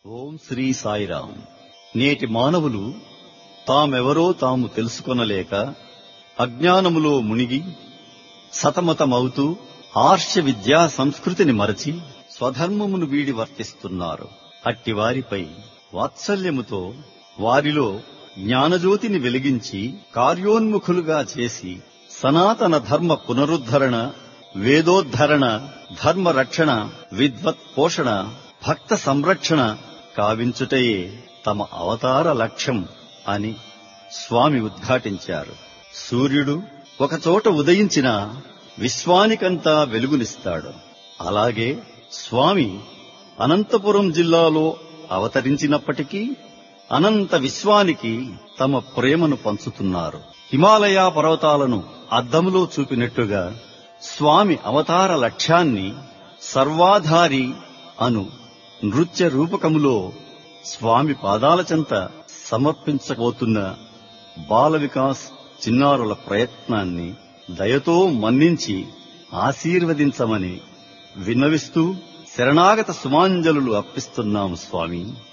ఓం శ్రీ సాయిరాం నేటి మానవులు తామెవరో తాము తెలుసుకొనలేక అజ్ఞానములో మునిగి సతమతమవుతూ ఆర్ష విద్యా సంస్కృతిని మరచి స్వధర్మమును వీడి వర్తిస్తున్నారు అట్టి వారిపై వాత్సల్యముతో వారిలో జ్ఞానజ్యోతిని వెలిగించి కార్యోన్ముఖులుగా చేసి సనాతన ధర్మ పునరుద్ధరణ వేదోద్ధరణ ధర్మ రక్షణ విద్వత్ పోషణ భక్త సంరక్షణ కావించుటయే తమ అవతార లక్ష్యం అని స్వామి ఉద్ఘాటించారు సూర్యుడు ఒకచోట ఉదయించిన విశ్వానికంతా వెలుగునిస్తాడు అలాగే స్వామి అనంతపురం జిల్లాలో అవతరించినప్పటికీ అనంత విశ్వానికి తమ ప్రేమను పంచుతున్నారు హిమాలయ పర్వతాలను అద్దములో చూపినట్టుగా స్వామి అవతార లక్ష్యాన్ని సర్వాధారి అను నృత్య రూపకములో స్వామి పాదాల చెంత సమర్పించబోతున్న బాల వికాస్ చిన్నారుల ప్రయత్నాన్ని దయతో మన్నించి ఆశీర్వదించమని విన్నవిస్తూ శరణాగత సుమాంజలులు అర్పిస్తున్నాము స్వామి